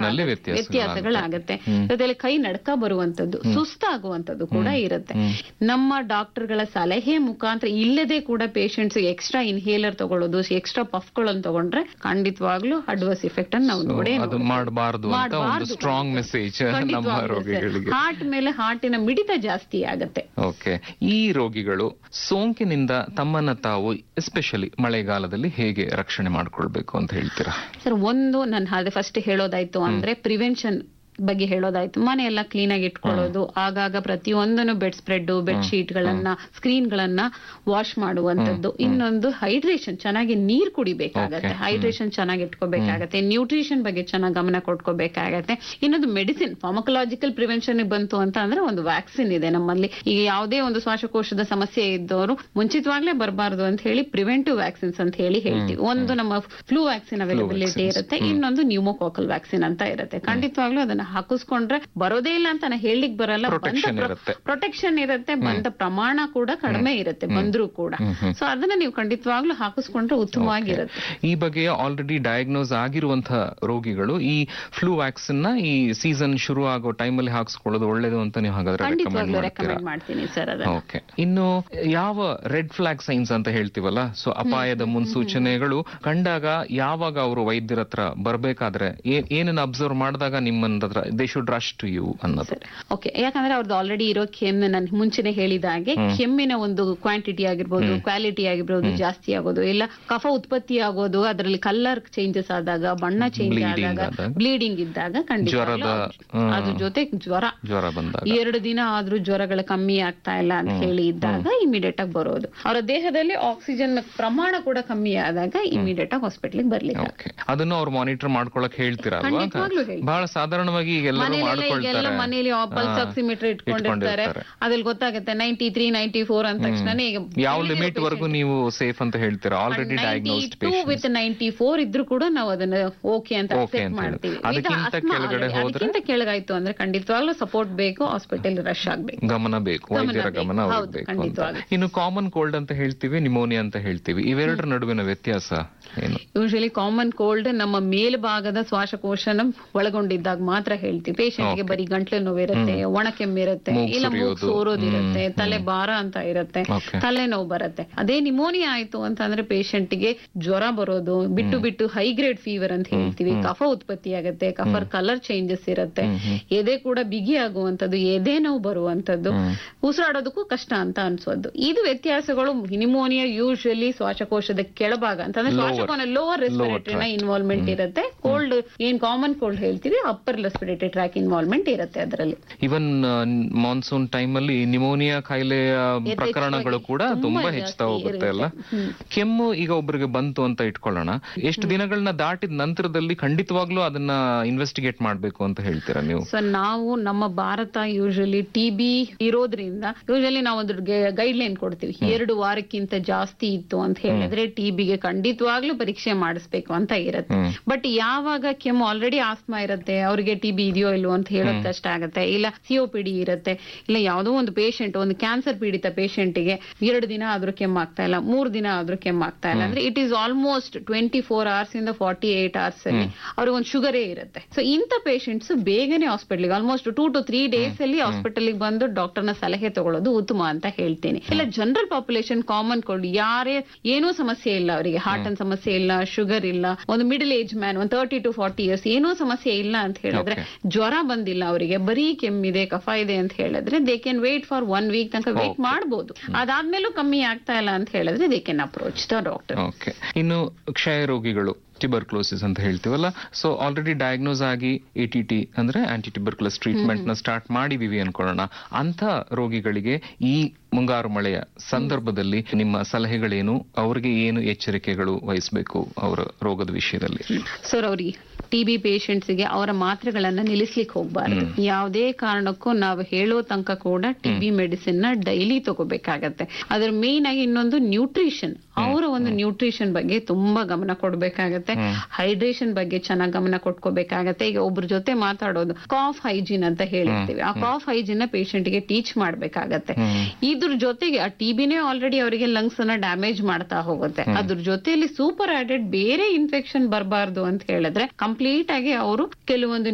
ನಲ್ಲಿ ಆಗುತ್ತೆ. ವ್ಯತ್ಯಾಸಗಳಾಗುತ್ತೆ. ವ್ಯತ್ಯಾಸಗಳಾಗುತ್ತೆ ಹ್ಮ್. ಜೊತೆಲಿ ಕೈ ನಡ್ಕ ಬರುವಂತದ್ದು ಸುಸ್ತಾಗುವಂತದ್ದು ಕೂಡ ಇರುತ್ತೆ ಹ್ಮ್. ನಮ್ಮ ಡಾಕ್ಟರ್ಗಳ ಸಲಹೆ ಮುಖಾಂತರ ಇಲ್ಲದೆ ಕೂಡ ಪೇಷಂಟ್ಸ್ ಎಕ್ಸ್ಟ್ರಾ ಇನ್ಹೇಲರ್ ತಗೊಳ್ಳೋದು ಎಕ್ಸ್ಟ್ರಾ ಪಫ್ಗಳನ್ನು ತಗೊಂಡ್ರೆ ಖಂಡಿತವಾಗ್ಲೂ ಅಡ್ವರ್ಸ್ ಇಫೆಕ್ಟ್ ಅನ್ನು ನಾವು ನೋಡೇ ಅದು ಮಾಡಬಾರದು ಅಂತ ಒಂದು ಸ್ಟ್ರಾಂಗ್ ಮೆಸೇಜ್ ನಮ್ಮ ರೋಗಿಗಳಿಗೆ ಹಾರ್ಟ್ ಮೇಲೆ ಹಾರ್ಟಿನ ಮಿಡಿತ ಜಾಸ್ತಿ ಆಗತ್ತೆ ಓಕೆ ಈ ರೋಗಿಗಳು ಸೋಂಕಿನಿಂದ ತಮ್ಮನ್ನ ತಾವು ಎಸ್ಪೆಷಲಿ ಮಳೆಗಾಲದಲ್ಲಿ ಹೇಗೆ ರಕ್ಷಣೆ ಮಾಡ್ಕೊಳ್ಬೇಕು ಅಂತ ಹೇಳ್ತೀರಾ ಸರ್ ಒಂದು ನಾನು ಅದೇ ಫಸ್ಟ್ ಹೇಳೋದಾಯ್ತು ಅಂದ್ರೆ ಪ್ರಿವೆನ್ಷನ್ ಬಗ್ಗೆ ಹೇಳೋದಾಯ್ತು ಮನೆ ಎಲ್ಲ ಕ್ಲೀನ್ ಆಗಿ ಇಟ್ಕೊಳ್ಳೋದು ಆಗಾಗ ಪ್ರತಿಯೊಂದನ್ನು ಬೆಡ್ ಸ್ಪ್ರೆಡ್ ಬೆಡ್ ಶೀಟ್ ಗಳನ್ನ ಸ್ಕ್ರೀನ್ ಗಳನ್ನ ವಾಶ್ ಮಾಡುವಂತದ್ದು ಇನ್ನೊಂದು ಹೈಡ್ರೇಷನ್ ಚೆನ್ನಾಗಿ ನೀರ್ ಕುಡಿಬೇಕಾಗತ್ತೆ Okay. ಹೈಡ್ರೇಷನ್ ಚೆನ್ನಾಗಿ ಇಟ್ಕೋಬೇಕಾಗತ್ತೆ ನ್ಯೂಟ್ರಿಷನ್ ಬಗ್ಗೆ ಚೆನ್ನಾಗಿ ಗಮನ ಕೊಟ್ಕೋಬೇಕಾಗತ್ತೆ ಇನ್ನೊಂದು ಮೆಡಿಸಿನ್ ಫಾರ್ಮಕಲಾಜಿಕಲ್ ಪ್ರಿವೆನ್ಷನ್ ಬಂತು ಅಂತ ಅಂದ್ರೆ ಒಂದು ವ್ಯಾಕ್ಸಿನ್ ಇದೆ ನಮ್ಮಲ್ಲಿ ಈಗ ಯಾವುದೇ ಒಂದು ಶ್ವಾಸಕೋಶದ ಸಮಸ್ಯೆ ಇದ್ದವರು ಮುಂಚಿತವಾಗ್ಲೇ ಬರಬಾರದು ಅಂತ ಹೇಳಿ ಪ್ರಿವೆಂಟಿವ್ ವ್ಯಾಕ್ಸಿನ್ಸ್ ಅಂತ ಹೇಳಿ ಹೇಳ್ತೀವಿ ಒಂದು ನಮ್ಮ ಫ್ಲೂ ವ್ಯಾಕ್ಸಿನ್ ಅವೈಲಬಿಲಿಟಿ vaccines. ಇರುತ್ತೆ ಇನ್ನೊಂದು ನ್ಯೂಮೋಕಾಕಲ್ ವ್ಯಾಕ್ಸಿನ್ ಅಂತ ಇರುತ್ತೆ ಖಂಡಿತವಾಗ್ಲೂ ಅದನ್ನ ಹಾಕಿಸ್ಕೊಂಡ್ರೆ ಬರೋದೇ ಇಲ್ಲ ಅಂತ ನಾನು ಹೇಳಿಕ್ ಬರಲ್ಲ Protection ಇರುತ್ತೆ. ಪ್ರೊಟೆಕ್ಷನ್ ಇರುತ್ತೆ ಬಂದ ಪ್ರಮಾಣ ಕೂಡ ಕಡಿಮೆ ಇರುತ್ತೆ ಬಂದ್ರೂ ಕೂಡ ಹ್ಮ್, ಹ್ಮ್. ಸೊ ಅದನ್ನ ನೀವು ಖಂಡಿತವಾಗ್ಲೂ ಹಾಕಿಸ್ಕೊಂಡ್ರೆ ಉತ್ತಮವಾಗಿರುತ್ತೆ ಈ ಬಗ್ಗೆ ಆಲ್ರೆಡಿ ಡಯಾಗ್ನೋಸ್ ಆಗಿರುವಂತಹ ರೋಗಿಗಳು ಈ ಫ್ಲೂ ವ್ಯಾಕ್ಸಿನ್ ನ ಈ ಸೀಸನ್ ಶುರು ಆಗೋ ಟೈಮಲ್ಲಿ ಹಾಕ್ಸ್ಕೊಳ್ಳೋದು ಒಳ್ಳೇದು ಅಂತ ನೀವು ಹಾಗಾದ್ರೆ ರೆಕಮೆಂಡ್ ಖಂಡಿತವಾಗ್ಲೂ ಮಾಡ್ತೀರಾ ರೆಕಮೆಂಡ್ ಮಾಡ್ತೀನಿ ಸರ್ ಅದನ್ನ ಓಕೆ ಇನ್ನು ಯಾವ ರೆಡ್ ಫ್ಲಾಗ್ ಸೈನ್ಸ್ ಅಂತ ಹೇಳ್ತೀವಲ್ಲ ಸೊ ಅಪಾಯದ ಮುನ್ಸೂಚನೆಗಳು ಕಂಡಾಗ ಯಾವಾಗ ಅವರು ವೈದ್ಯರ ಹತ್ರ ಬರ್ಬೇಕಾದ್ರೆ ಏ- ಏನನ್ನ ಅಬ್ಸರ್ವ್ ಮಾಡಿದಾಗ ನಿಮ್ಮನ್ನ ಹತ್ರ they should rush to you ಅನ್ನೋದು ಓಕೆ ಯಾಕಂದ್ರೆ ಅವ್ರದ್ದು ಆಲ್ರೆಡಿ ಇರೋ ಕೆಮ್ಮು ನಾನು ಮುಂಚೆನೆ ಹೇಳಿದ ಹಾಗೆ ಕೆಮ್ಮಿನ ಒಂದು ಕ್ವಾಂಟಿಟಿ ಆಗಿರ್ಬೋದು ಕ್ವಾಲಿಟಿ ಆಗಿರ್ಬೋದು ಜಾಸ್ತಿ ಆಗೋದು ಇಲ್ಲ ಕಫ ಉತ್ಪತ್ತಿ ಆಗೋದು ಅದರಲ್ಲಿ ಕಲರ್ ಚೇಂಜಸ್ ಆದಾಗ ಬಣ್ಣ ಚೇಂಜ್ Bleeding ಆದಾಗ ಆದಾಗ. ಬ್ಲೀಡಿಂಗ್ ಇದ್ದಾಗ ಜ್ವರದ, ಖಂಡಿತ ಹ್ಮ್. ಅದ್ರ ಜೊತೆ ಜ್ವರ ಜ್ವರ ಬಂದಾಗ ಎರಡು ದಿನ ಆದ್ರೂ ಜ್ವರಗಳು ಕಮ್ಮಿ ಆಗ್ತಾ ಇಲ್ಲ ಅಂತ ಹೇಳಿ ಇದ್ದಾಗ ಇಮಿಡಿಯೇಟ್ ಆಗಿ ಬರೋದು ಅವರ ದೇಹದಲ್ಲಿ ಆಕ್ಸಿಜನ್ ಪ್ರಮಾಣ ಕೂಡ ಕಮ್ಮಿ ಆದಾಗ ಇಮಿಡಿಯೇಟ್ ಆಗಿ ಹಾಸ್ಪಿಟ್ಲಿಗೆ ಬರ್ಲಿಕ್ಕೆ ಓಕೆ ಅದನ್ನು ಅವ್ರು ಮಾನಿಟರ್ ಮಾಡ್ಕೊಳಕ್ ಹೇಳ್ತೀರಾ ಅಲ್ವಾ ಖಂಡಿತವಾಗ್ಲೂ ಹೇಳ್ತೀನಿ. ಬಹಳ ಸಾಧಾರಣವಾಗಿ ಈಗ ಎಲ್ಲರೂ ಮನೇಲೆಲ್ಲ ಈಗೆಲ್ಲ ಮಾಡ್ಕೊಳ್ತಾರೆ ಮನೇಲಿ ಪಲ್ಸ್ ಆಕ್ಸಿಮೀಟರ್ ಇಟ್ಕೊಂಡಿರ್ತಾರೆ ಅದ್ರಲ್ಲಿ ಗೊತ್ತಾಗುತ್ತೆ ನೈಂಟಿ ತ್ರೀ ನೈಂಟಿ ಫೋರ್ ಅಂದ ತಕ್ಷಣ ಈಗ ಯಾವ ಲಿಮಿಟ್ ವರೆಗೂ ನೀವು ಸೇಫ್ ಅಂತ ಹೇಳ್ತೀರಾ already diagnosed two with ninety four ಇದ್ರು ಕೂಡ ನಾವು ಅದನ್ನ ಓಕೆ ಅಂತ Okay ಅಕ್ಸೆಪ್ಟ್ ಅಂತ ಹೇಳಿ. ಮಾಡ್ತೀವಿ ಈಗ ಅದಕ್ಕಿಂತ asthma ಕೆಳಗಡೆ already- ಹೋದ್ರೆ? ಅದಕ್ಕಿಂತ ಕೆಳಗಾಯ್ತು ಅಂದ್ರೆ ಖಂಡಿತವಾಗ್ಲೂ ಸಪೋರ್ಟ್ ಬೇಕು ಹಾಸ್ಪಿಟಲ್ ರಶ್ ಆಗ್ಬೇಕು ಗಮನ ಬೇಕು ಗಮನ ವೈದ್ಯರ ಬೇಕು. ಗಮನ ಅವ್ರಿಗೆ ಹೌದು, ಬೇಕು ಅಂತ ಖಂಡಿತವಾಗಿ. ಇನ್ನು ಕಾಮನ್ ಕೋಲ್ಡ್ ಅಂತ ಹೇಳ್ತೀವಿ ನಿಮೋನಿಯಾ ಅಂತ ಹೇಳ್ತೀವಿ ಇವೆರಡರ ನಡುವಿನ ವ್ಯತ್ಯಾಸ ಏನು ಯೂಶಲಿ ಕಾಮನ್ ಕೋಲ್ಡ್ ನಮ್ಮ ಮೇಲ್ಭಾಗದ ಶ್ವಾಸಕೋಶನ ಒಳಗೊಂಡಿದ್ದಾಗ ಮಾತ್ರ ಹೇಳ್ತೀವಿ ಪೇಷಂಟ್ ಗೆ ಬರೀ ಗಂಟ್ಲು ನೋವಿರುತ್ತೆ ಒಣ ಕೆಮ್ಮಿರುತ್ತೆ ಮೂಗ್ ಇಲ್ಲ ಮೂಗ್ ಸುರಿಯೋದು. ಸೋರೋದಿರುತ್ತೆ ತಲೆ ಭಾರ ಅಂತ ಇರುತ್ತೆ Okay. ತಲೆನೋವು ಬರುತ್ತೆ ಅದೇ ನಿಮೋನಿಯಾ ಆಯ್ತು ಅಂತಂದ್ರೆ patient ಗೆ ಜ್ವರ ಬರೋದು ಬಿಟ್ಟು ಬಿಟ್ಟು ಹೈ ಗ್ರೇಡ್ ಫೀವರ್ ಅಂತ ಹೇಳ್ತೀವಿ ಕಫ ಉತ್ಪತ್ತಿ ಆಗುತ್ತೆ ಕಫರ್ ಕಲರ್ ಚೇಂಜಸ್ ಇರುತ್ತೆ ಎದೆ ಕೂಡ ಬಿಗಿ ಆಗುವಂತದ್ದು ಎದೆ ನೋವು ಬರುವಂತದ್ದು ಉಸಿರಾಡೋದಕ್ಕೂ ಕಷ್ಟ ಅಂತ ಅನ್ಸೋದು ಇದು ವ್ಯತ್ಯಾಸಗಳು ನಿಮೋನಿಯಾ ಯೂಶಲಿ ಶ್ವಾಸಕೋಶದ ಕೆಳಭಾಗ ಅಂತಂದ್ರೆ Lower. ಶ್ವಾಸಕೋನ ಲೋವರ್ ರೆಸ್ಪಿರೇಟರಿನ ಇನ್ವಾಲ್ವ್ಮೆಂಟ್ ಇರುತ್ತೆ ಕೋಲ್ಡ್ ಏನ್ ಕಾಮನ್ ಕೋಲ್ಡ್ ಹೇಳ್ತೀವಿ ಅಪ್ಪರ್ ರೆಸ್ಪಿರೇಟರಿ ಟ್ರ್ಯಾಕ್ ಇನ್ವಾಲ್ವ್ಮೆಂಟ್ ಇರುತ್ತೆ ಅದರಲ್ಲಿ ಇವನ್ ಮಾನ್ಸೂನ್ ಟೈಮ್ ಅಲ್ಲಿ ನಿಮೋನಿಯಾ ಕಾಯಿಲೆಯ ಪ್ರಕರಣಗಳು ಕೂಡ ತುಂಬಾ ತುಂಬಾ ಜಾಸ್ತಿ ಹೆಚ್ಚುತ್ತಾ ಹೋಗುತ್ತೆ ಅಲ್ಲ ಇರುತ್ತೆ. ಕೆಮ್ಮು ಈಗ ಒಬ್ಬರಿಗೆ ಬಂತು ಅಂತ ಇಟ್ಕೊಳ್ಳೋಣ ಎಷ್ಟು ದಿನಗಳನ್ನ ದಾಟಿದ ನಂತರದಲ್ಲಿ ಖಂಡಿತವಾಗ್ಲೂ ಅದನ್ನ ಇನ್ವೆಸ್ಟಿಗೇಟ್ ಮಾಡ್ಬೇಕು ಅಂತ ಹೇಳ್ತೀರಾ ನೀವು ಸೊ ನಾವು ನಮ್ಮ ಭಾರತ ಯೂಶಲಿ ಟಿ ಬಿ ಇರೋದ್ರಿಂದ ಯೂಶಲಿ ನಾವು ಅದ್ರ ಗೈಡ್ ಲೈನ್ ಕೊಡ್ತೀವಿ ಎರಡು ವಾರಕ್ಕಿಂತ ಜಾಸ್ತಿ ಇತ್ತು ಅಂತ ಹೇಳಿದ್ರೆ ಟಿ ಬಿಗೆ ಖಂಡಿತವಾಗ್ಲೂ ಪರೀಕ್ಷೆ ಮಾಡಿಸ್ಬೇಕು ಅಂತ ಇರುತ್ತೆ ಹ್ಮ್. ಬಟ್ ಯಾವಾಗ ಕೆಮ್ಮು ಆಲ್ರೆಡಿ ಆಸ್ಮಾ ಇರುತ್ತೆ ಅವ್ರಿಗೆ ಟಿ ಬಿ ಇದೆಯೋ ಇಲ್ವೋ ಅಂತ ಹೇಳೋದ್ ಕಷ್ಟ ಆಗುತ್ತೆ ಇಲ್ಲ ಸಿಒಪಿಡಿ ಇರುತ್ತೆ ಇಲ್ಲ ಯಾವುದೋ ಒಂದು ಪೇಷಂಟ್ ಒಂದು ಕ್ಯಾನ್ಸರ್ ಪೀಡಿತ patient ಗೆ ಎರಡು ದಿನ ಆದ್ರೂ ಕೆಮ್ಮು ಆಗ್ತಾ ಇಲ್ಲ ಮೂರ್ ದಿನ ಆದ್ರೂ ಕೆಮ್ಮು ಆಗ್ತಾ ಇಲ್ಲ ಅಂದ್ರೆ it is almost twenty four hours ಇಂದ ಫಾರ್ಟಿ ಏಟ್ ಅವರ್ಸ್ ಅಲ್ಲಿ ಅವ್ರಿಗೆ ಒಂದು ಶುಗರೇ ಇರುತ್ತೆ ಸೊ ಇಂಥ ಪೇಷಂಟ್ಸ್ ಬೇಗನೆ hospital almost two to three days ಅಲ್ಲಿ ಹಾಸ್ಪಿಟಲ್ ಬಂದು ಡಾಕ್ಟರ್ನ ಸಲಹೆ ತಗೊಳ್ಳೋದು ಉತ್ತಮ ಅಂತ ಹೇಳ್ತೀನಿ ಇಲ್ಲ ಜನರಲ್ ಪಾಪ್ಯುಲೇಷನ್ ಕಾಮನ್ ಕೋಲ್ಡ್ ಯಾರೇ ಏನೂ ಸಮಸ್ಯೆ ಇಲ್ಲ ಅವರಿಗೆ ಹಾರ್ಟ್ ಅನ್ ಸಮಸ್ಯೆ ಇಲ್ಲ ಶುಗರ್ ಇಲ್ಲ ಒಂದು ಮಿಡಲ್ ಏಜ್ ಮ್ಯಾನ್ ಒಂದು ತರ್ಟಿ ಟು ಫಾರ್ಟಿ ಇಯರ್ಸ್ ಏನೂ ಸಮಸ್ಯೆ ಇಲ್ಲ ಅಂತ ಹೇಳಿದ್ರೆ ಜ್ವರ ಬಂದಿಲ್ಲ ಅವರಿಗೆ ಬರೀ ಕೆಮ್ಮಿದೆ ಕಫ ಇದೆ ಅಂತ ಹೇಳಿದ್ರೆ they can wait for one week ತನಕ ವೇಟ್ ಮಾಡಬಹುದು ಅದಾದ್ಮೇಲೂ ಕಮ್ಮಿ ಆಗ್ತಾ ಇಲ್ಲ ಅಂತ ಹೇಳಿದ್ರೆ they can approach the doctor okay ಇನ್ನು ಕ್ಷಯ ರೋಗಿಗಳು ಟ್ಯೂಬರ್ಕ್ಲೋಸಿಸ್ ಅಂತ ಹೇಳ್ತೀವಲ್ಲ ಸೊ ಆಲ್ರೆಡಿ ಡಯಾಗ್ನೋಸ್ ಆಗಿ ಎ ಟಿ ಟಿ ಅಂದ್ರೆ ಆಂಟಿ ಟ್ಯೂಬರ್ಕ್ಲೋಸ್ ಟ್ರೀಟ್ಮೆಂಟ್ ನ ಸ್ಟಾರ್ಟ್ ಮಾಡಿದೀವಿ ಅನ್ಕೊಳ್ಳೋಣ ಅಂತ ರೋಗಿಗಳಿಗೆ ಈ ಮುಂಗಾರು ಮಳೆಯ ಸಂದರ್ಭದಲ್ಲಿ ನಿಮ್ಮ ಸಲಹೆಗಳೇನು ಅವರಿಗೆ ಏನು ಎಚ್ಚರಿಕೆಗಳು ವಹಿಸಬೇಕು ಅವರ ರೋಗದ ವಿಷಯದಲ್ಲಿ ಸರ್ ಅವ್ರಿಗೆ ಟಿ ಬಿ ಗೆ ಅವರ ಮಾತ್ರೆಗಳನ್ನ ನಿಲ್ಲಿಸ್ಲಿಕ್ಕೆ ಹೋಗ್ಬಾರ್ದು ಯಾವುದೇ ಕಾರಣಕ್ಕೂ ನಾವು ಹೇಳೋ ತನಕ ಕೂಡ ಟಿ ಬಿ ಮೆಡಿಸಿನ್ ನ ಡೈಲಿ ತಗೋಬೇಕಾಗತ್ತೆ ಅದ್ರ ಮೇನ್ ಆಗಿ ಇನ್ನೊಂದು ನ್ಯೂಟ್ರಿಷನ್ ಅವರ ಒಂದು ನ್ಯೂಟ್ರಿಷನ್ ಬಗ್ಗೆ ತುಂಬಾ ಗಮನ ಕೊಡ್ಬೇಕಾಗತ್ತೆ ಹೈಡ್ರೇಷನ್ ಬಗ್ಗೆ ಚೆನ್ನಾಗಿ ಗಮನ ಕೊಟ್ಕೋಬೇಕಾಗತ್ತೆ ಈಗ ಒಬ್ರ ಜೊತೆ ಮಾತಾಡೋದು ಕಾಫ್ ಹೈಜೀನ್ ಅಂತ ಹೇಳಿರ್ತೀವಿ ಆ ಕಾಫ್ ಹೈಜೀನ್ ನ patient ಗೆ ಟೀಚ್ ಮಾಡ್ಬೇಕಾಗತ್ತೆ ಇದ್ರ ಜೊತೆಗೆ ಆ ಟಿಬಿನೇ ಆಲ್ರೆಡಿ ಅವರಿಗೆ ಲಂಗ್ಸ್ ಅನ್ನ ಡ್ಯಾಮೇಜ್ ಮಾಡ್ತಾ ಹೋಗುತ್ತೆ ಅದ್ರ ಜೊತೆಯಲ್ಲಿ ಸೂಪರ್ ಆಡೆಡ್ ಬೇರೆ ಇನ್ಫೆಕ್ಷನ್ ಬರಬಾರ್ದು ಅಂತ ಹೇಳಿದ್ರೆ ಕಂಪ್ಲೀಟ್ ಆಗಿ ಅವರು ಕೆಲವೊಂದು